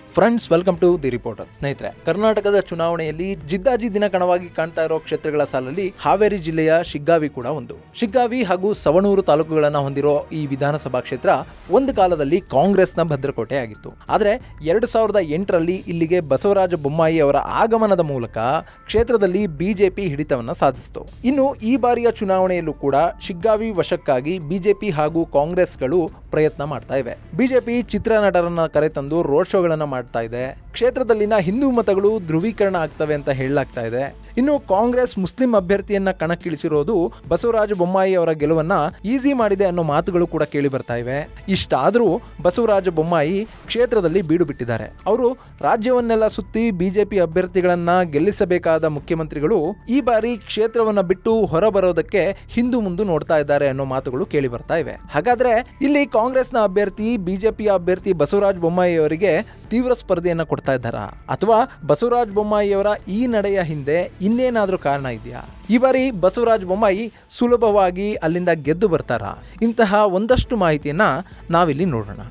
friends welcome to the reporter ಸ್ನೇಹಿತರೆ ಕರ್ನಾಟಕದ ಚುನಾವಣೆಯಲ್ಲಿ ಜಿದ್ದಾಜಿ ದಿನ ಕಣವಾಗಿ ಕಾಣ್ತಾ ಇರೋ ಕ್ಷೇತ್ರಗಳ ಸಾಲಲ್ಲಿ ಹಾವೇರಿ ಜಿಲ್ಲೆಯ ಶಿಗ್ಗಾವಿ ಕೂಡ ಒಂದು ಶಿಗ್ಗಾವಿ ಹಾಗೂ ಸವಣೂರು ತಾಲೂಕುಗಳನ್ನು ಹೊಂದಿರೋ ಈ ವಿಧಾನಸಭಾ ಕ್ಷೇತ್ರ ಒಂದು ಕಾಲದಲ್ಲಿ ಕಾಂಗ್ರೆಸ್ನ ಭದ್ರಕೋಟೆ ಆಗಿತ್ತು ಆದರೆ ಎರಡು ಸಾವಿರದ ಎಂಟರಲ್ಲಿ ಇಲ್ಲಿಗೆ ಬಸವರಾಜ ಬೊಮ್ಮಾಯಿ ಅವರ ಆಗಮನದ ಮೂಲಕ ಕ್ಷೇತ್ರದಲ್ಲಿ ಬಿಜೆಪಿ ಹಿಡಿತವನ್ನ ಸಾಧಿಸಿತು ಇನ್ನು ಈ ಬಾರಿಯ ಚುನಾವಣೆಯಲ್ಲೂ ಕೂಡ ಶಿಗ್ಗಾವಿ ವಶಕ್ಕಾಗಿ ಬಿಜೆಪಿ ಹಾಗೂ ಕಾಂಗ್ರೆಸ್ಗಳು ಪ್ರಯತ್ನ ಮಾಡ್ತಾ ಇವೆ ಬಿಜೆಪಿ ಚಿತ್ರನಟರನ್ನ ಕರೆತಂದು ರೋಡ್ ಶೋಗಳನ್ನ ಮಾಡ್ತಾ ಇದೆ ಕ್ಷೇತ್ರದಲ್ಲಿನ ಹಿಂದೂ ಮತಗಳು ಧ್ರುವೀಕರಣ ಆಗ್ತವೆ ಅಂತ ಹೇಳಲಾಗ್ತಾ ಇದೆ ಇನ್ನು ಕಾಂಗ್ರೆಸ್ ಮುಸ್ಲಿಂ ಅಭ್ಯರ್ಥಿಯನ್ನ ಕಣಕ್ಕಿಳಿಸಿರೋದು ಬಸವರಾಜ ಬೊಮ್ಮಾಯಿ ಅವರ ಗೆಲುವನ್ನ ಈಸಿ ಮಾಡಿದೆ ಅನ್ನೋ ಮಾತುಗಳು ಕೂಡ ಕೇಳಿ ಬರ್ತಾ ಇವೆ ಇಷ್ಟಾದರೂ ಬಸವರಾಜ ಬೊಮ್ಮಾಯಿ ಕ್ಷೇತ್ರದಲ್ಲಿ ಬೀಡು ಬಿಟ್ಟಿದ್ದಾರೆ ಅವರು ರಾಜ್ಯವನ್ನೆಲ್ಲ ಸುತ್ತಿ ಬಿಜೆಪಿ ಅಭ್ಯರ್ಥಿಗಳನ್ನ ಗೆಲ್ಲಿಸಬೇಕಾದ ಮುಖ್ಯಮಂತ್ರಿಗಳು ಈ ಬಾರಿ ಕ್ಷೇತ್ರವನ್ನ ಬಿಟ್ಟು ಹೊರಬರೋದಕ್ಕೆ ಹಿಂದು ಮುಂದು ನೋಡ್ತಾ ಇದ್ದಾರೆ ಅನ್ನೋ ಮಾತುಗಳು ಕೇಳಿ ಬರ್ತಾ ಇವೆ ಹಾಗಾದ್ರೆ ಇಲ್ಲಿ ಕಾಂಗ್ರೆಸ್ನ ಅಭ್ಯರ್ಥಿ ಬಿಜೆಪಿಯ ಅಭ್ಯರ್ಥಿ ಬಸವರಾಜ ಬೊಮ್ಮಾಯಿ ಅವರಿಗೆ ತೀವ್ರ ಸ್ಪರ್ಧೆಯನ್ನ ಕೊಡ್ತಾ ಇದ್ದಾರಾ ಅಥವಾ ಬಸವರಾಜ ಬೊಮ್ಮಾಯಿ ಅವರ ಈ ನಡೆಯ ಹಿಂದೆ ಇನ್ನೇನಾದ್ರೂ ಕಾರಣ ಇದೆಯಾ ಈ ಬಾರಿ ಬಸವರಾಜ ಬೊಮ್ಮಾಯಿ ಸುಲಭವಾಗಿ ಅಲ್ಲಿಂದ ಗೆದ್ದು ಬರ್ತಾರಾ ಇಂತಹ ಒಂದಷ್ಟು ಮಾಹಿತಿಯನ್ನ ನಾವಿಲ್ಲಿ ನೋಡೋಣ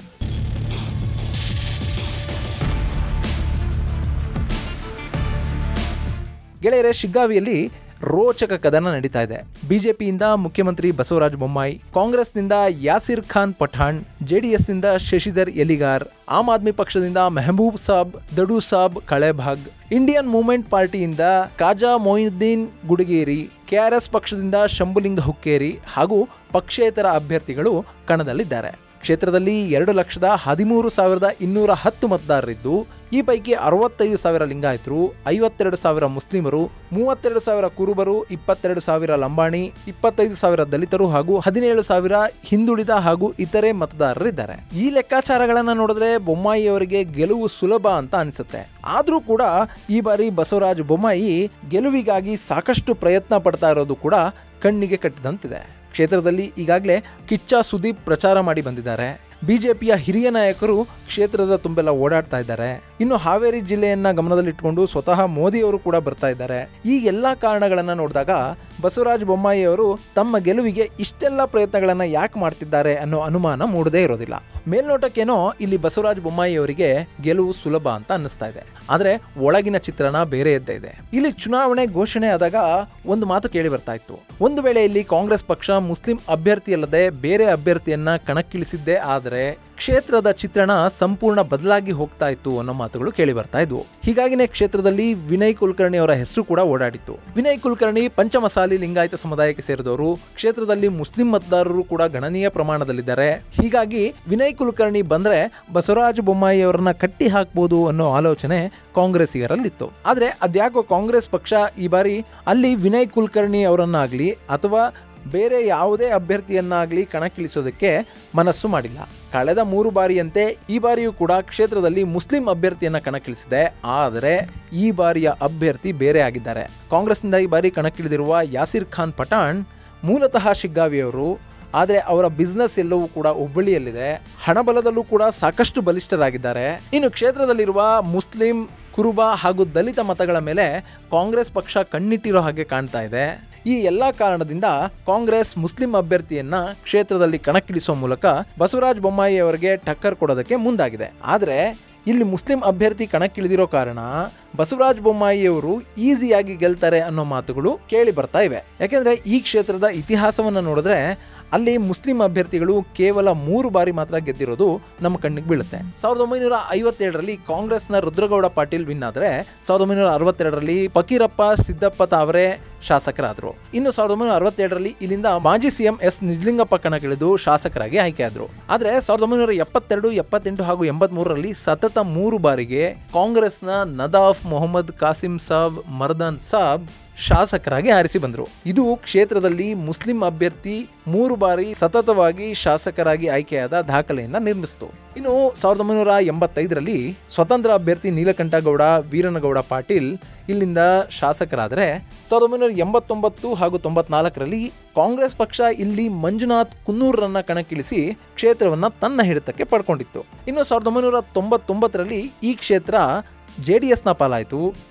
ಗೆಳೆಯರೆ ಶಿಗ್ಗಾವಿಯಲ್ಲಿ ರೋಚಕ ಕದನ ನಡೀತಾ ಇದೆ ಬಿಜೆಪಿಯಿಂದ ಮುಖ್ಯಮಂತ್ರಿ ಬಸವರಾಜ ಬೊಮ್ಮಾಯಿ ಕಾಂಗ್ರೆಸ್ನಿಂದ ಯಾಸಿರ್ ಖಾನ್ ಪಠಾಣ್ ಜೆಡಿಎಸ್ನಿಂದ ಶಶಿಧರ್ ಎಲಿಗಾರ್ ಆಮ್ ಆದ್ಮಿ ಪಕ್ಷದಿಂದ ಮೆಹಬೂಬ್ ಸಾಬ್ ದಡು ಸಾಬ್ ಕಳೆಭಾಗ್ ಇಂಡಿಯನ್ ಮೂವ್ಮೆಂಟ್ ಪಾರ್ಟಿಯಿಂದ ಕಾಜಾ ಮೊಯಿನುದ್ದೀನ್ ಗುಡಗೇರಿ ಕೆಆರ್ಎಸ್ ಪಕ್ಷದಿಂದ ಶಂಭುಲಿಂಗ ಹುಕ್ಕೇರಿ ಹಾಗೂ ಪಕ್ಷೇತರ ಅಭ್ಯರ್ಥಿಗಳು ಕಣದಲ್ಲಿದ್ದಾರೆ ಕ್ಷೇತ್ರದಲ್ಲಿ ಎರಡು ಲಕ್ಷದ ಹದಿಮೂರು ಸಾವಿರದ ಇನ್ನೂರ ಹತ್ತು ಮತದಾರರಿದ್ದು ಈ ಪೈಕಿ ಅರವತ್ತೈದು ಸಾವಿರ ಲಿಂಗಾಯತರು ಐವತ್ತೆರಡು ಸಾವಿರ ಮುಸ್ಲಿಮರು ಮೂವತ್ತೆರಡು ಸಾವಿರ ಕುರುಬರು ಇಪ್ಪತ್ತೆರಡು ಸಾವಿರ ಲಂಬಾಣಿ ಇಪ್ಪತ್ತೈದು ಸಾವಿರ ದಲಿತರು ಹಾಗೂ ಹದಿನೇಳು ಸಾವಿರ ಹಿಂದುಳಿದ ಹಾಗೂ ಇತರೆ ಮತದಾರರಿದ್ದಾರೆ ಈ ಲೆಕ್ಕಾಚಾರಗಳನ್ನ ನೋಡಿದ್ರೆ ಬೊಮ್ಮಾಯಿ ಅವರಿಗೆ ಗೆಲುವು ಸುಲಭ ಅಂತ ಅನಿಸುತ್ತೆ ಆದ್ರೂ ಕೂಡ ಈ ಬಾರಿ ಬಸವರಾಜ ಬೊಮ್ಮಾಯಿ ಗೆಲುವಿಗಾಗಿ ಸಾಕಷ್ಟು ಪ್ರಯತ್ನ ಪಡ್ತಾ ಇರೋದು ಕೂಡ ಕಣ್ಣಿಗೆ ಕಟ್ಟಿದಂತಿದೆ ಕ್ಷೇತ್ರದಲ್ಲಿ ಈಗಾಗಲೇ ಕಿಚ್ಚ ಸುದೀಪ್ ಪ್ರಚಾರ ಮಾಡಿ ಬಂದಿದ್ದಾರೆ ಬಿಜೆಪಿಯ ಹಿರಿಯ ನಾಯಕರು ಕ್ಷೇತ್ರದ ತುಂಬೆಲ್ಲ ಓಡಾಡ್ತಾ ಇದ್ದಾರೆ ಇನ್ನು ಹಾವೇರಿ ಜಿಲ್ಲೆಯನ್ನ ಗಮನದಲ್ಲಿಟ್ಟುಕೊಂಡು ಸ್ವತಃ ಮೋದಿ ಅವರು ಕೂಡ ಬರ್ತಾ ಇದ್ದಾರೆ ಈ ಎಲ್ಲಾ ಕಾರಣಗಳನ್ನ ನೋಡಿದಾಗ ಬಸವರಾಜ ಬೊಮ್ಮಾಯಿ ಅವರು ತಮ್ಮ ಗೆಲುವಿಗೆ ಇಷ್ಟೆಲ್ಲ ಪ್ರಯತ್ನಗಳನ್ನ ಯಾಕೆ ಮಾಡ್ತಿದ್ದಾರೆ ಅನ್ನೋ ಅನುಮಾನ ಮೂಡದೇ ಇರೋದಿಲ್ಲ ಮೇಲ್ನೋಟಕ್ಕೇನೋ ಇಲ್ಲಿ ಬಸವರಾಜ ಬೊಮ್ಮಾಯಿ ಅವರಿಗೆ ಗೆಲುವು ಸುಲಭ ಅಂತ ಅನ್ನಿಸ್ತಾ ಇದೆ ಆದ್ರೆ ಒಳಗಿನ ಚಿತ್ರಣ ಬೇರೆ ಇದ್ದೇ ಇದೆ ಇಲ್ಲಿ ಚುನಾವಣೆ ಘೋಷಣೆ ಆದಾಗ ಒಂದು ಮಾತು ಕೇಳಿ ಬರ್ತಾ ಇತ್ತು ಒಂದು ವೇಳೆ ಇಲ್ಲಿ ಕಾಂಗ್ರೆಸ್ ಪಕ್ಷ ಮುಸ್ಲಿಂ ಅಭ್ಯರ್ಥಿ ಅಲ್ಲದೆ ಬೇರೆ ಅಭ್ಯರ್ಥಿಯನ್ನ ಕಣಕ್ಕಿಳಿಸಿದ್ದೇ ಆದರೆ ಕ್ಷೇತ್ರದ ಚಿತ್ರಣ ಸಂಪೂರ್ಣ ಬದಲಾಗಿ ಹೋಗ್ತಾ ಇತ್ತು ಅನ್ನೋ ಮಾತುಗಳು ಕೇಳಿ ಬರ್ತಾ ಇದ್ವು ಹೀಗಾಗಿನೇ ಕ್ಷೇತ್ರದಲ್ಲಿ ವಿನಯ್ ಕುಲಕರ್ಣಿ ಅವರ ಹೆಸರು ಕೂಡ ಓಡಾಡಿತ್ತು ವಿನಯ್ ಕುಲಕರ್ಣಿ ಪಂಚಮಸಾಲಿ ಲಿಂಗಾಯತ ಸಮುದಾಯಕ್ಕೆ ಸೇರಿದವರು ಕ್ಷೇತ್ರದಲ್ಲಿ ಮುಸ್ಲಿಂ ಮತದಾರರು ಕೂಡ ಗಣನೀಯ ಪ್ರಮಾಣದಲ್ಲಿದ್ದಾರೆ ಹೀಗಾಗಿ ವಿನಯ್ ಕುಲಕರ್ಣಿ ಬಂದ್ರೆ ಬಸವರಾಜ ಬೊಮ್ಮಾಯಿ ಅವರನ್ನ ಕಟ್ಟಿ ಹಾಕ್ಬೋದು ಅನ್ನೋ ಆಲೋಚನೆ ಕಾಂಗ್ರೆಸ್ಸಿಗರಲ್ಲಿತ್ತು ಆದ್ರೆ ಅದ್ಯಾಕೋ ಕಾಂಗ್ರೆಸ್ ಪಕ್ಷ ಈ ಬಾರಿ ಅಲ್ಲಿ ವಿನಯ್ ಕುಲಕರ್ಣಿ ಅವರನ್ನಾಗ್ಲಿ ಅಥವಾ ಬೇರೆ ಯಾವುದೇ ಅಭ್ಯರ್ಥಿಯನ್ನಾಗ್ಲಿ ಕಣಕ್ಕಿಳಿಸೋದಕ್ಕೆ ಮನಸ್ಸು ಮಾಡಿಲ್ಲ ಕಳೆದ ಮೂರು ಬಾರಿಯಂತೆ ಈ ಬಾರಿಯೂ ಕೂಡ ಕ್ಷೇತ್ರದಲ್ಲಿ ಮುಸ್ಲಿಂ ಅಭ್ಯರ್ಥಿಯನ್ನ ಕಣಕ್ಕಿಳಿಸಿದೆ ಆದರೆ ಈ ಬಾರಿಯ ಅಭ್ಯರ್ಥಿ ಬೇರೆ ಆಗಿದ್ದಾರೆ ಕಾಂಗ್ರೆಸ್ನಿಂದ ಈ ಬಾರಿ ಕಣಕ್ಕಿಳಿದಿರುವ ಯಾಸಿರ್ ಖಾನ್ ಪಠಾಣ್ ಮೂಲತಃ ಶಿಗ್ಗಾವಿಯವರು ಆದರೆ ಅವರ ಬಿಸ್ನೆಸ್ ಎಲ್ಲವೂ ಕೂಡ ಹುಬ್ಬಳ್ಳಿಯಲ್ಲಿದೆ ಹಣಬಲದಲ್ಲೂ ಕೂಡ ಸಾಕಷ್ಟು ಬಲಿಷ್ಠರಾಗಿದ್ದಾರೆ ಇನ್ನು ಕ್ಷೇತ್ರದಲ್ಲಿರುವ ಮುಸ್ಲಿಂ ಕುರುಬ ಹಾಗೂ ದಲಿತ ಮತಗಳ ಮೇಲೆ ಕಾಂಗ್ರೆಸ್ ಪಕ್ಷ ಕಣ್ಣಿಟ್ಟಿರೋ ಹಾಗೆ ಕಾಣ್ತಾ ಇದೆ ಈ ಎಲ್ಲ ಕಾರಣದಿಂದ ಕಾಂಗ್ರೆಸ್ ಮುಸ್ಲಿಂ ಅಭ್ಯರ್ಥಿಯನ್ನ ಕ್ಷೇತ್ರದಲ್ಲಿ ಕಣಕ್ಕಿಳಿಸುವ ಮೂಲಕ ಬಸವರಾಜ ಬೊಮ್ಮಾಯಿ ಅವರಿಗೆ ಟಕ್ಕರ್ ಕೊಡೋದಕ್ಕೆ ಮುಂದಾಗಿದೆ ಆದರೆ ಇಲ್ಲಿ ಮುಸ್ಲಿಂ ಅಭ್ಯರ್ಥಿ ಕಣಕ್ಕಿಳಿದಿರೋ ಕಾರಣ ಬಸವರಾಜ ಬೊಮ್ಮಾಯಿಯವರು ಈಸಿಯಾಗಿ ಗೆಲ್ತಾರೆ ಅನ್ನೋ ಮಾತುಗಳು ಕೇಳಿ ಬರ್ತಾ ಇವೆ ಯಾಕೆಂದ್ರೆ ಈ ಕ್ಷೇತ್ರದ ಇತಿಹಾಸವನ್ನು ನೋಡಿದ್ರೆ ಅಲ್ಲಿ ಮುಸ್ಲಿಂ ಅಭ್ಯರ್ಥಿಗಳು ಕೇವಲ ಮೂರು ಬಾರಿ ಮಾತ್ರ ಗೆದ್ದಿರೋದು ನಮ್ಮ ಕಣ್ಣಿಗೆ ಬೀಳುತ್ತೆ ಸಾವಿರದ ಒಂಬೈನೂರ ಐವತ್ತೆರಡರಲ್ಲಿ ಕಾಂಗ್ರೆಸ್ನ ರುದ್ರಗೌಡ ಪಾಟೀಲ್ ವಿನ್ ಆದರೆ ಸಾವಿರದ ಒಂಬೈನೂರ ಅರವತ್ತೆರಡರಲ್ಲಿ ಫಕೀರಪ್ಪ ಸಿದ್ದಪ್ಪ ತಾವರೆ ಶಾಸಕರಾದರು ಇನ್ನು ಸಾವಿರದ ಒಂಬೈನೂರ ಅರವತ್ತೆರಡರಲ್ಲಿ ಇಲ್ಲಿಂದ ಮಾಜಿ ಸಿಎಂ ಎಸ್ ನಿಜಲಿಂಗಪ್ಪ ಕಣಕ್ಕಿಳಿದು ಶಾಸಕರಾಗಿ ಆಯ್ಕೆಯಾದರು ಆದರೆ ಸಾವಿರದ ಒಂಬೈನೂರ ಎಪ್ಪತ್ತೆರಡು ಎಪ್ಪತ್ತೆಂಟು ಹಾಗೂ ಎಂಬತ್ಮೂರರಲ್ಲಿ ಸತತ ಮೂರು ಬಾರಿಗೆ ಕಾಂಗ್ರೆಸ್ನ ನದಾಫ್ ಮೊಹಮ್ಮದ್ ಕಾಸಿಂ ಸಾಬ್ ಮರ್ದನ್ ಸಾಬ್ ಶಾಸಕರಾಗಿ ಆರಿಸಿ ಬಂದರು ಇದು ಕ್ಷೇತ್ರದಲ್ಲಿ ಮುಸ್ಲಿಂ ಅಭ್ಯರ್ಥಿ ಮೂರು ಬಾರಿ ಸತತವಾಗಿ ಶಾಸಕರಾಗಿ ಆಯ್ಕೆಯಾದ ದಾಖಲೆಯನ್ನ ನಿರ್ಮಿಸಿತು ಇನ್ನು ಸಾವಿರದ ಒಂಬೈನೂರ ಎಂಬತ್ತೈದರಲ್ಲಿ ಸ್ವತಂತ್ರ ಅಭ್ಯರ್ಥಿ ನೀಲಕಂಠ ಗೌಡ ವೀರನಗೌಡ ಪಾಟೀಲ್ ಇಲ್ಲಿಂದ ಶಾಸಕರಾದರೆ ಸಾವಿರದ ಒಂಬೈನೂರ ಎಂಬತ್ತೊಂಬತ್ತು ಹಾಗೂ ತೊಂಬತ್ನಾಲ್ಕರಲ್ಲಿ ಕಾಂಗ್ರೆಸ್ ಪಕ್ಷ ಇಲ್ಲಿ ಮಂಜುನಾಥ್ ಕುನ್ನೂರರನ್ನ ಕಣಕ್ಕಿಳಿಸಿ ಕ್ಷೇತ್ರವನ್ನ ತನ್ನ ಹಿಡಿತಕ್ಕೆ ಪಡ್ಕೊಂಡಿತ್ತು ಇನ್ನು ಸಾವಿರದ ಒಂಬೈನೂರ ತೊಂಬತ್ತೊಂಬತ್ತರಲ್ಲಿ ಈ ಕ್ಷೇತ್ರ ಜೆ ಡಿ ಎಸ್ನ ಪಾಲಾಯಿತು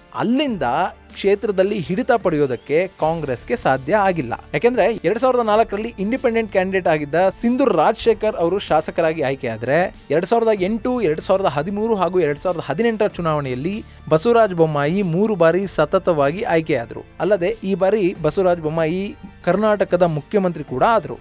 ಅಲ್ಲಿಂದ ಕ್ಷೇತ್ರದಲ್ಲಿ ಹಿಡಿತ ಪಡೆಯೋದಕ್ಕೆ ಕಾಂಗ್ರೆಸ್ಗೆ ಸಾಧ್ಯ ಆಗಿಲ್ಲ ಯಾಕೆಂದ್ರೆ ಎರಡ್ ಸಾವಿರದ ನಾಲ್ಕರಲ್ಲಿ ಇಂಡಿಪೆಂಡೆಂಟ್ ಕ್ಯಾಂಡಿಡೇಟ್ ಆಗಿದ್ದ ಸಿಂಧೂರ್ ರಾಜಶೇಖರ್ ಅವರು ಶಾಸಕರಾಗಿ ಆಯ್ಕೆಯಾದ್ರೆ ಎರಡ್ ಸಾವಿರದ ಎಂಟು ಎರಡ್ ಸಾವಿರದ ಹದಿಮೂರು ಹಾಗೂ ಎರಡ್ ಸಾವಿರದ ಹದಿನೆಂಟರ ಚುನಾವಣೆಯಲ್ಲಿ ಬಸವರಾಜ ಬೊಮ್ಮಾಯಿ ಮೂರು ಬಾರಿ ಸತತವಾಗಿ ಆಯ್ಕೆಯಾದರು ಅಲ್ಲದೆ ಈ ಬಾರಿ ಬಸವರಾಜ ಬೊಮ್ಮಾಯಿ ಕರ್ನಾಟಕದ ಮುಖ್ಯಮಂತ್ರಿ ಕೂಡ ಆದರು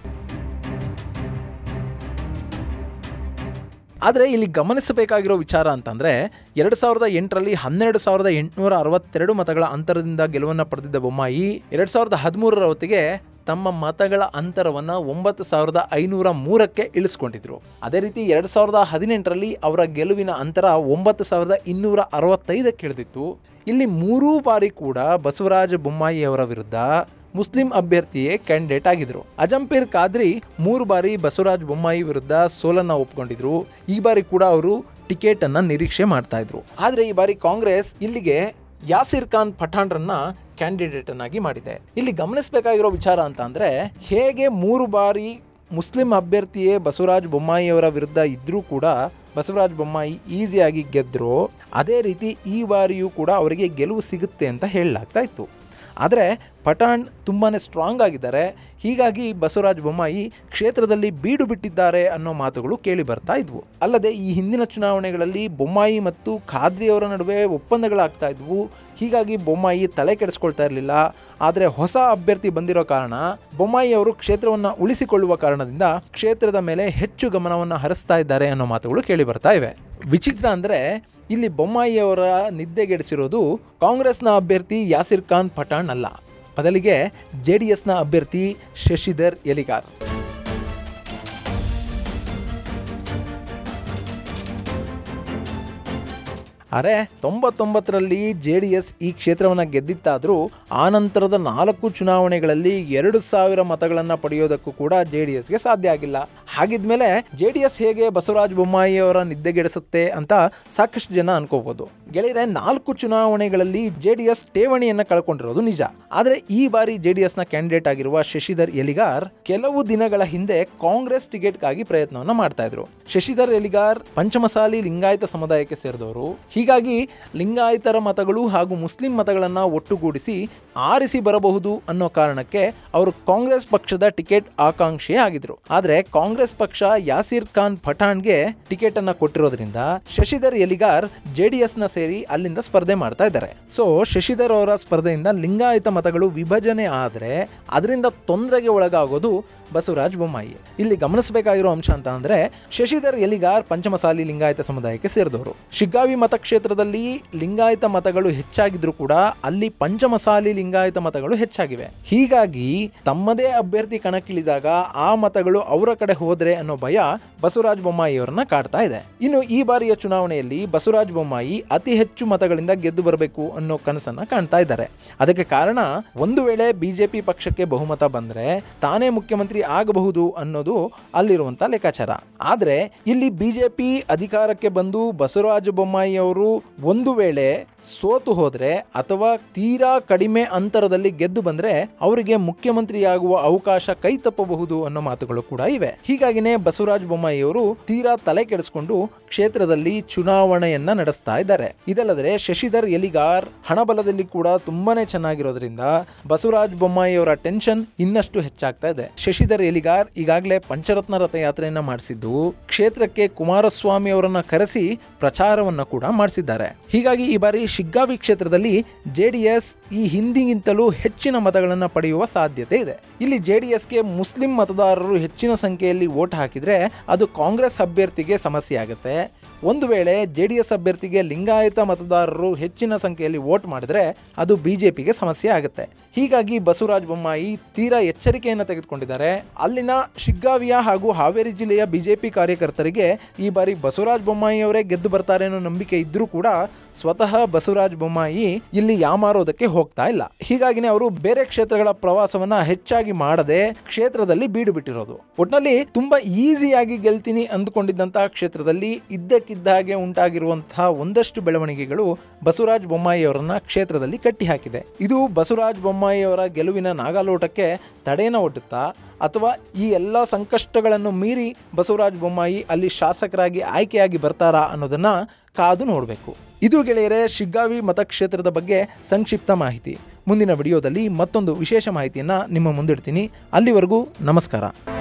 ಆದರೆ ಇಲ್ಲಿ ಗಮನಿಸಬೇಕಾಗಿರೋ ವಿಚಾರ ಅಂತಂದರೆ ಎರಡು ಸಾವಿರದ ಎಂಟರಲ್ಲಿ ಹನ್ನೆರಡು ಸಾವಿರದ ಎಂಟುನೂರ ಅರವತ್ತೆರಡು ಮತಗಳ ಅಂತರದಿಂದ ಗೆಲುವನ್ನು ಪಡೆದಿದ್ದ ಬೊಮ್ಮಾಯಿ ಎರಡು ಸಾವಿರದ ಹದಿಮೂರರ ಹೊತ್ತಿಗೆ ತಮ್ಮ ಮತಗಳ ಅಂತರವನ್ನು ಒಂಬತ್ತು ಸಾವಿರದ ಐನೂರ ಮೂರಕ್ಕೆ ಇಳಿಸ್ಕೊಂಡಿದ್ರು ಅದೇ ರೀತಿ ಎರಡು ಸಾವಿರದ ಹದಿನೆಂಟರಲ್ಲಿ ಅವರ ಗೆಲುವಿನ ಅಂತರ ಒಂಬತ್ತು ಸಾವಿರದ ಇನ್ನೂರ ಅರವತ್ತೈದಕ್ಕೆ ಇಳಿದಿತ್ತು ಇಲ್ಲಿ ಮೂರೂ ಬಾರಿ ಕೂಡ ಬಸವರಾಜ ಬೊಮ್ಮಾಯಿ ಅವರ ವಿರುದ್ಧ ಮುಸ್ಲಿಂ ಅಭ್ಯರ್ಥಿಯೇ ಕ್ಯಾಂಡಿಡೇಟ್ ಆಗಿದ್ರು ಅಜಂಪೀರ್ ಖಾದ್ರಿ ಮೂರು ಬಾರಿ ಬಸವರಾಜ ಬೊಮ್ಮಾಯಿ ವಿರುದ್ಧ ಸೋಲನ್ನ ಒಪ್ಕೊಂಡಿದ್ರು ಈ ಬಾರಿ ಕೂಡ ಅವರು ಟಿಕೆಟ್ ಅನ್ನ ನಿರೀಕ್ಷೆ ಮಾಡ್ತಾ ಇದ್ರು ಆದ್ರೆ ಈ ಬಾರಿ ಕಾಂಗ್ರೆಸ್ ಇಲ್ಲಿಗೆ ಯಾಸಿರ್ ಖಾನ್ ಪಠಾಣ್ರನ್ನ ಕ್ಯಾಂಡಿಡೇಟ್ ಅನ್ನಾಗಿ ಮಾಡಿದೆ ಇಲ್ಲಿ ಗಮನಿಸಬೇಕಾಗಿರೋ ವಿಚಾರ ಅಂತ ಅಂದ್ರೆ ಹೇಗೆ ಮೂರು ಬಾರಿ ಮುಸ್ಲಿಂ ಅಭ್ಯರ್ಥಿಯೇ ಬಸವರಾಜ ಬೊಮ್ಮಾಯಿ ಅವರ ವಿರುದ್ಧ ಇದ್ರೂ ಕೂಡ ಬಸವರಾಜ ಬೊಮ್ಮಾಯಿ ಈಸಿಯಾಗಿ ಗೆದ್ರು ಅದೇ ರೀತಿ ಈ ಬಾರಿಯೂ ಕೂಡ ಅವರಿಗೆ ಗೆಲುವು ಸಿಗುತ್ತೆ ಅಂತ ಹೇಳಲಾಗ್ತಾ ಇತ್ತು ಆದರೆ ಪಠಾಣ್ ತುಂಬಾ ಸ್ಟ್ರಾಂಗ್ ಆಗಿದ್ದಾರೆ ಹೀಗಾಗಿ ಬಸವರಾಜ ಬೊಮ್ಮಾಯಿ ಕ್ಷೇತ್ರದಲ್ಲಿ ಬೀಡು ಬಿಟ್ಟಿದ್ದಾರೆ ಅನ್ನೋ ಮಾತುಗಳು ಕೇಳಿ ಬರ್ತಾ ಇದ್ವು ಅಲ್ಲದೆ ಈ ಹಿಂದಿನ ಚುನಾವಣೆಗಳಲ್ಲಿ ಬೊಮ್ಮಾಯಿ ಮತ್ತು ಖಾದ್ರಿ ಅವರ ನಡುವೆ ಒಪ್ಪಂದಗಳಾಗ್ತಾ ಇದ್ವು ಹೀಗಾಗಿ ಬೊಮ್ಮಾಯಿ ತಲೆ ಕೆಡಿಸ್ಕೊಳ್ತಾ ಇರಲಿಲ್ಲ ಆದರೆ ಹೊಸ ಅಭ್ಯರ್ಥಿ ಬಂದಿರೋ ಕಾರಣ ಬೊಮ್ಮಾಯಿ ಅವರು ಕ್ಷೇತ್ರವನ್ನು ಉಳಿಸಿಕೊಳ್ಳುವ ಕಾರಣದಿಂದ ಕ್ಷೇತ್ರದ ಮೇಲೆ ಹೆಚ್ಚು ಗಮನವನ್ನು ಹರಿಸ್ತಾ ಇದ್ದಾರೆ ಅನ್ನೋ ಮಾತುಗಳು ಕೇಳಿ ಬರ್ತಾ ಇವೆ ವಿಚಿತ್ರ ಅಂದರೆ ಇಲ್ಲಿ ಬೊಮ್ಮಾಯಿ ಅವರ ನಿದ್ದೆಗೆಡಿಸಿರೋದು ಕಾಂಗ್ರೆಸ್ನ ಅಭ್ಯರ್ಥಿ ಯಾಸಿರ್ ಖಾನ್ ಪಠಾಣ್ ಅಲ್ಲ ಬದಲಿಗೆ ಜೆ ಡಿ ಎಸ್ನ ಅಭ್ಯರ್ಥಿ ಶಶಿಧರ್ ಎಲಿಗಾರ್ ಅರೆ ತೊಂಬತ್ತೊಂಬತ್ತರಲ್ಲಿ ಜೆ ಡಿ ಎಸ್ ಈ ಕ್ಷೇತ್ರವನ್ನು ಗೆದ್ದಿತ್ತಾದರೂ ಆನಂತರದ ನಾಲ್ಕು ಚುನಾವಣೆಗಳಲ್ಲಿ ಎರಡು ಸಾವಿರ ಮತಗಳನ್ನು ಪಡೆಯೋದಕ್ಕೂ ಕೂಡ ಜೆ ಡಿ ಎಸ್ಗೆ ಸಾಧ್ಯ ಆಗಿಲ್ಲ ಹಾಗಿದ್ಮೇಲೆ ಜೆ ಡಿ ಎಸ್ ಹೇಗೆ ಬಸವರಾಜ ಬೊಮ್ಮಾಯಿ ಅವರ ನಿದ್ದೆಗೆಡಿಸುತ್ತೆ ಅಂತ ಸಾಕಷ್ಟು ಜನ ಅನ್ಕೋಬಹುದು ಗೆಳೆಯರೆ ನಾಲ್ಕು ಚುನಾವಣೆಗಳಲ್ಲಿ ಜೆ ಡಿ ಎಸ್ ಠೇವಣಿಯನ್ನು ಕಳ್ಕೊಂಡಿರೋದು ನಿಜ ಆದರೆ ಈ ಬಾರಿ ಜೆ ಡಿ ಎಸ್ನ ಕ್ಯಾಂಡಿಡೇಟ್ ಆಗಿರುವ ಶಶಿಧರ್ ಎಲಿಗಾರ್ ಕೆಲವು ದಿನಗಳ ಹಿಂದೆ ಕಾಂಗ್ರೆಸ್ ಟಿಕೆಟ್ಗಾಗಿ ಪ್ರಯತ್ನವನ್ನು ಮಾಡ್ತಾ ಇದ್ರು ಶಶಿಧರ್ ಎಲಿಗಾರ್ ಪಂಚಮಸಾಲಿ ಲಿಂಗಾಯತ ಸಮುದಾಯಕ್ಕೆ ಸೇರಿದವರು ಹೀಗಾಗಿ ಲಿಂಗಾಯತರ ಮತಗಳು ಹಾಗೂ ಮುಸ್ಲಿಂ ಮತಗಳನ್ನು ಒಟ್ಟುಗೂಡಿಸಿ ಆರಿಸಿ ಬರಬಹುದು ಅನ್ನೋ ಕಾರಣಕ್ಕೆ ಅವರು ಕಾಂಗ್ರೆಸ್ ಪಕ್ಷದ ಟಿಕೆಟ್ ಆಕಾಂಕ್ಷಿ ಆಗಿದ್ರು ಆದರೆ ಕಾಂಗ್ರೆಸ್ ಪಕ್ಷ ಯಾಸಿರ್ ಖಾನ್ ಪಠಾಣ್ಗೆ ಟಿಕೆಟ್ ಅನ್ನ ಕೊಟ್ಟಿರೋದ್ರಿಂದ ಶಶಿಧರ್ ಎಲಿಗಾರ್ ಜೆಡಿಎಸ್ ನ ಸೇರಿ ಅಲ್ಲಿಂದ ಸ್ಪರ್ಧೆ ಮಾಡ್ತಾ ಇದ್ದಾರೆ ಸೊ ಶಶಿಧರ್ ಅವರ ಸ್ಪರ್ಧೆಯಿಂದ ಲಿಂಗಾಯತ ಮತಗಳು ವಿಭಜನೆ ಆದರೆ ಅದರಿಂದ ತೊಂದರೆಗೆ ಒಳಗಾಗೋದು ಬಸವರಾಜ ಬೊಮ್ಮಾಯಿ ಇಲ್ಲಿ ಗಮನಿಸಬೇಕಾಗಿರೋ ಅಂಶ ಅಂತ ಅಂದ್ರೆ ಶಶಿಧರ್ ಎಲಿಗಾರ್ ಪಂಚಮಸಾಲಿ ಲಿಂಗಾಯತ ಸಮುದಾಯಕ್ಕೆ ಸೇರಿದವರು ಶಿಗ್ಗಾವಿ ಮತಕ್ಷೇತ್ರದಲ್ಲಿ ಲಿಂಗಾಯತ ಮತಗಳು ಹೆಚ್ಚಾಗಿದ್ರು ಕೂಡ ಅಲ್ಲಿ ಪಂಚಮಸಾಲಿ ಲಿಂಗಾಯತ ಮತಗಳು ಹೆಚ್ಚಾಗಿವೆ ಹೀಗಾಗಿ ತಮ್ಮದೇ ಅಭ್ಯರ್ಥಿ ಕಣಕ್ಕಿಳಿದಾಗ ಆ ಮತಗಳು ಅವರ ಕಡೆ ಹೋದ್ರೆ ಅನ್ನೋ ಭಯ ಬಸವರಾಜ ಬೊಮ್ಮಾಯಿ ಅವರನ್ನ ಕಾಡ್ತಾ ಇದೆ ಇನ್ನು ಈ ಬಾರಿಯ ಚುನಾವಣೆಯಲ್ಲಿ ಬಸವರಾಜ ಬೊಮ್ಮಾಯಿ ಅತಿ ಹೆಚ್ಚು ಮತಗಳಿಂದ ಗೆದ್ದು ಬರಬೇಕು ಅನ್ನೋ ಕನಸನ್ನ ಕಾಣ್ತಾ ಇದ್ದಾರೆ ಅದಕ್ಕೆ ಕಾರಣ ಒಂದು ವೇಳೆ ಬಿಜೆಪಿ ಪಕ್ಷಕ್ಕೆ ಬಹುಮತ ಬಂದ್ರೆ ತಾನೇ ಮುಖ್ಯಮಂತ್ರಿ ಆಗಬಹುದು ಅನ್ನೋದು ಅಲ್ಲಿರುವಂತ ಲೆಕ್ಕಾಚಾರ ಆದ್ರೆ ಇಲ್ಲಿ ಬಿಜೆಪಿ ಅಧಿಕಾರಕ್ಕೆ ಬಂದು ಬಸವರಾಜ ಬೊಮ್ಮಾಯಿ ಅವರು ಒಂದು ವೇಳೆ ಸೋತು ಹೋದ್ರೆ ಅಥವಾ ತೀರಾ ಕಡಿಮೆ ಅಂತರದಲ್ಲಿ ಗೆದ್ದು ಬಂದ್ರೆ ಅವರಿಗೆ ಮುಖ್ಯಮಂತ್ರಿಯಾಗುವ ಅವಕಾಶ ಕೈ ತಪ್ಪಬಹುದು ಅನ್ನೋ ಮಾತುಗಳು ಕೂಡ ಇವೆ ಹೀಗಾಗಿನೇ ಬಸವರಾಜ ಬೊಮ್ಮಾಯಿ ಅವರು ತೀರಾ ತಲೆ ಕೆಡಿಸ್ಕೊಂಡು ಕ್ಷೇತ್ರದಲ್ಲಿ ಚುನಾವಣೆಯನ್ನ ನಡೆಸ್ತಾ ಇದ್ದಾರೆ ಇದಲ್ಲದೆ ಶಶಿಧರ್ ಎಲಿಗಾರ್ ಹಣಬಲದಲ್ಲಿ ಕೂಡ ತುಂಬಾನೇ ಚೆನ್ನಾಗಿರೋದ್ರಿಂದ ಬಸವರಾಜ ಬೊಮ್ಮಾಯಿ ಅವರ ಟೆನ್ಷನ್ ಇನ್ನಷ್ಟು ಹೆಚ್ಚಾಗ್ತಾ ಇದೆ ಶಶಿಧರ್ ಎಲಿಗಾರ್ ಈಗಾಗಲೇ ಪಂಚರತ್ನ ರಥಯಾತ್ರೆಯನ್ನ ಮಾಡಿಸಿದ್ದು ಕ್ಷೇತ್ರಕ್ಕೆ ಕುಮಾರಸ್ವಾಮಿ ಅವರನ್ನ ಕರೆಸಿ ಪ್ರಚಾರವನ್ನ ಕೂಡ ಮಾಡಿಸಿದ್ದಾರೆ ಹೀಗಾಗಿ ಈ ಬಾರಿ ಶಿಗ್ಗಾವಿ ಕ್ಷೇತ್ರದಲ್ಲಿ ಜೆಡಿಎಸ್ ಈ ಹಿಂದಿಗಿಂತಲೂ ಹೆಚ್ಚಿನ ಮತಗಳನ್ನು ಪಡೆಯುವ ಸಾಧ್ಯತೆ ಇದೆ ಇಲ್ಲಿ ಜೆಡಿಎಸ್ಗೆ ಮುಸ್ಲಿಂ ಮತದಾರರು ಹೆಚ್ಚಿನ ಸಂಖ್ಯೆಯಲ್ಲಿ ವೋಟ್ ಹಾಕಿದ್ರೆ ಅದು ಕಾಂಗ್ರೆಸ್ ಅಭ್ಯರ್ಥಿಗೆ ಸಮಸ್ಯೆ ಆಗುತ್ತೆ ಒಂದು ವೇಳೆ ಜೆ ಡಿ ಎಸ್ ಅಭ್ಯರ್ಥಿಗೆ ಲಿಂಗಾಯತ ಮತದಾರರು ಹೆಚ್ಚಿನ ಸಂಖ್ಯೆಯಲ್ಲಿ ವೋಟ್ ಮಾಡಿದ್ರೆ ಅದು ಬಿಜೆಪಿಗೆ ಸಮಸ್ಯೆ ಆಗುತ್ತೆ ಹೀಗಾಗಿ ಬಸವರಾಜ ಬೊಮ್ಮಾಯಿ ತೀರಾ ಎಚ್ಚರಿಕೆಯನ್ನು ತೆಗೆದುಕೊಂಡಿದ್ದಾರೆ ಅಲ್ಲಿನ ಶಿಗ್ಗಾವಿಯ ಹಾಗೂ ಹಾವೇರಿ ಜಿಲ್ಲೆಯ ಬಿಜೆಪಿ ಕಾರ್ಯಕರ್ತರಿಗೆ ಈ ಬಾರಿ ಬಸವರಾಜ ಬೊಮ್ಮಾಯಿ ಅವರೇ ಗೆದ್ದು ಬರ್ತಾರೆ ಅನ್ನೋ ನಂಬಿಕೆ ಇದ್ರೂ ಕೂಡ ಸ್ವತಃ ಬಸವರಾಜ ಬೊಮ್ಮಾಯಿ ಇಲ್ಲಿ ಯಾಮಾರೋದಕ್ಕೆ ಹೋಗ್ತಾ ಇಲ್ಲ ಹೀಗಾಗಿನೇ ಅವರು ಬೇರೆ ಕ್ಷೇತ್ರಗಳ ಪ್ರವಾಸವನ್ನ ಹೆಚ್ಚಾಗಿ ಮಾಡದೆ ಕ್ಷೇತ್ರದಲ್ಲಿ ಬೀಡು ಬಿಟ್ಟಿರೋದು ಒಟ್ನಲ್ಲಿ ತುಂಬಾ ಈಸಿಯಾಗಿ ಗೆಲ್ತೀನಿ ಅಂದುಕೊಂಡಿದ್ದಂತಹ ಕ್ಷೇತ್ರದಲ್ಲಿ ಇದ್ದಕ್ಕಿದ್ದ ಹಾಗೆ ಉಂಟಾಗಿರುವಂತಹ ಒಂದಷ್ಟು ಬೆಳವಣಿಗೆಗಳು ಬಸವರಾಜ ಬೊಮ್ಮಾಯಿ ಅವರನ್ನ ಕ್ಷೇತ್ರದಲ್ಲಿ ಕಟ್ಟಿ ಹಾಕಿದೆ ಇದು ಬಸವರಾಜ ಬೊಮ್ಮಾಯಿ ಬೊಮ್ಮಾಯಿಯವರ ಗೆಲುವಿನ ನಾಗಾಲೋಟಕ್ಕೆ ತಡೆನ ಒಡ್ಡುತ್ತಾ ಅಥವಾ ಈ ಎಲ್ಲ ಸಂಕಷ್ಟಗಳನ್ನು ಮೀರಿ ಬಸವರಾಜ ಬೊಮ್ಮಾಯಿ ಅಲ್ಲಿ ಶಾಸಕರಾಗಿ ಆಯ್ಕೆಯಾಗಿ ಬರ್ತಾರಾ ಅನ್ನೋದನ್ನ ಕಾದು ನೋಡಬೇಕು ಇದು ಗೆಳೆಯರೇ ಶಿಗ್ಗಾವಿ ಮತಕ್ಷೇತ್ರದ ಬಗ್ಗೆ ಸಂಕ್ಷಿಪ್ತ ಮಾಹಿತಿ ಮುಂದಿನ ವಿಡಿಯೋದಲ್ಲಿ ಮತ್ತೊಂದು ವಿಶೇಷ ಮಾಹಿತಿಯನ್ನು ನಿಮ್ಮ ಮುಂದಿಡ್ತೀನಿ ಅಲ್ಲಿವರೆಗೂ ನಮಸ್ಕಾರ